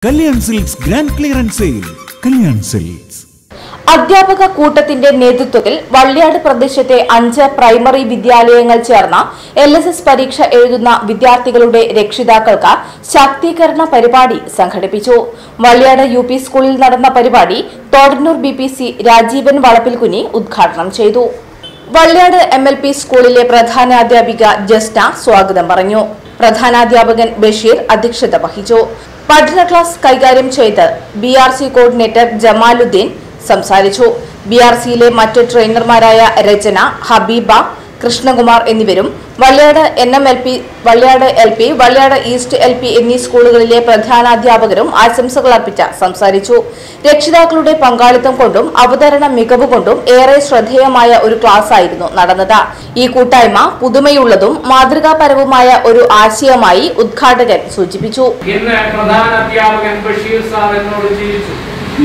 Kalyan silks grand clearance sale Kalyan silks അധ്യാപക കൂട്ടത്തിന്റെ നേതൃത്വത്തിൽ വള്ളിയാട് പ്രദേശത്തെ അഞ്ച് പ്രൈമറി വിദ്യാലയങ്ങൾ ചേർന്ന എൽ എസ് എസ് പരീക്ഷ എഴുതുന്ന വിദ്യാർത്ഥികളുടെ രക്ഷിതാക്കൾക്ക് ശാക്തീകരണ പരിപാടി സംഘടിപ്പിച്ചു വള്ളിയാട് യു പി സ്കൂളിൽ നടന്ന പരിപാടി Thodannur B P C Rajeevan Valappilkuni ഉദ്ഘാടനം ചെയ്തു വള്ളിയാട് എം എൽ പി സ്കൂളിലെ പ്രധാനാധ്യാപിക ജസ്ന സ്വാഗതം പറഞ്ഞു പ്രധാനാധ്യാപകൻ ബഷീർ അധ്യക്ഷത വഹിച്ചു പഠന ക്ലാസ് കൈകാര്യം ചെയ്ത് B R C coordinator Jamaluddin സംസാരിച്ചു ബി ആർ സിയിലെ മറ്റ് ട്രെയിനർമാരായ രചന ഹബീബ കൃഷ്ണകുമാർ എന്നിവരും Valliyad N M L P Valliyad L P Valliyad east L P എന്നീ സ്കൂളുകളിലെ പ്രധാനാധ്യാപകരും ആശംസകൾ അർപ്പിച്ച് സംസാരിച്ചു രക്ഷിതാക്കളുടെ പങ്കാളിത്തം കൊണ്ടും അവതരണ മികവ് കൊണ്ടും ഏറെ ശ്രദ്ധേയമായ ഒരു ക്ലാസ് ആയിരുന്നു നടന്നത് ഈ കൂട്ടായ്മ പുതുമയുള്ളതും മാതൃകാപരവുമായ ഒരു ആശയമായി ഉദ്ഘാടകൻ സൂചിപ്പിച്ചു ഇന്ന് പ്രധാന അധ്യാപകൻ ബഷീർ സാർ എന്നോട് ചിരിച്ചു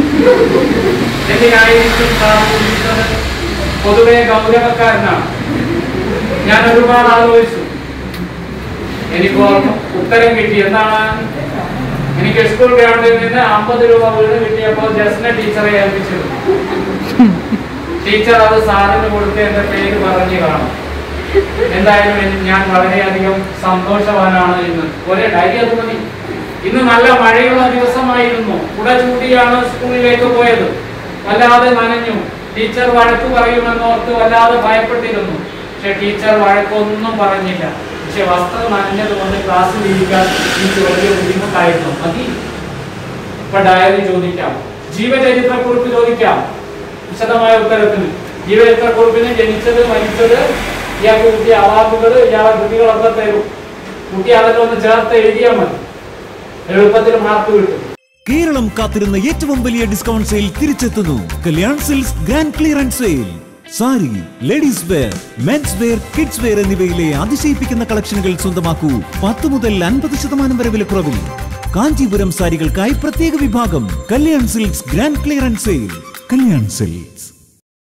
എന്തിനായിരിക്കും സാർ ചിരിച്ചത് പൊതുവെ ഗൗരവക്കാരനാണ് ഞാൻ ഒരുപാട് ആലോചിച്ചു എനിക്ക് ഉത്തരം കിട്ടി എന്താണ് എനിക്ക് സ്കൂൾ ഗ്രൗണ്ടിൽ നിന്ന് അമ്പത് രൂപ വീട് കിട്ടിയപ്പോൾ ജസ്ന ടീച്ചറെ ഏൽപ്പിച്ചിരുന്നു ടീച്ചർ അത് സാറിന് കൊടുത്ത് എന്റെ പേര് പറഞ്ഞു കാണും എന്തായാലും എനി- ഞാൻ വളരെയധികം സന്തോഷവാനാണ് ഇന്ന് ഒരേ ഡയറി അത് മതി ഇന്ന് നല്ല മഴയുള്ള ദിവസമായിരുന്നു കുട ചൂടിയാണ് സ്കൂളിലേക്ക് പോയത് വല്ലാതെ നനഞ്ഞു ടീച്ചർ വഴക്ക് പറയുമെന്നോർത്ത് വല്ലാതെ ഭയപ്പെട്ടിരുന്നു പക്ഷെ ടീച്ചർ വഴക്കൊന്നും പറഞ്ഞില്ല പക്ഷെ വസ്ത്രം നനഞ്ഞത് കൊണ്ട് ക്ലാസ്സിൽ ഇരിക്കാൻ എനിക്ക് വലിയ ബുദ്ധിമുട്ടായിരുന്നു മതി ഇപ്പൊ ഡയറി ചോദിക്കാം ജീവചരിത്ര കുറിപ്പ് ചോദിക്കാം വിശദമായ ഉത്തരത്തിന് ജീവചരിത്ര കുറിപ്പിന് ജനിച്ചത് മരിച്ചത് ഇയാൾക്ക് കിട്ടിയ അവാർഡുകൾ ഇയാളെ കൃതികളൊക്കെ തരും കുട്ടി അതൊക്കെ ഒന്ന് ചേർത്ത് എഴുതിയാൽ മതി എളുപ്പത്തിൽ മാർക്ക് കിട്ടും കേരളം കാത്തിരുന്ന ഏറ്റവും വലിയ ഡിസ്കൗണ്ട് സെയിൽ തിരിച്ചെത്തുന്നു Kalyan silks grand clearance sale sari ladies wear men's wear kids wear എന്നിവയിലെ അതിശയിപ്പിക്കുന്ന കളക്ഷനുകൾ സ്വന്തമാക്കൂ പത്ത് മുതൽ അൻപത് ശതമാനം വരെ വിലക്കുറവിൽ കാഞ്ചീപുരം സാരികൾക്കായി പ്രത്യേക വിഭാഗം Kalyan silks grand clearance sale Kalyan silks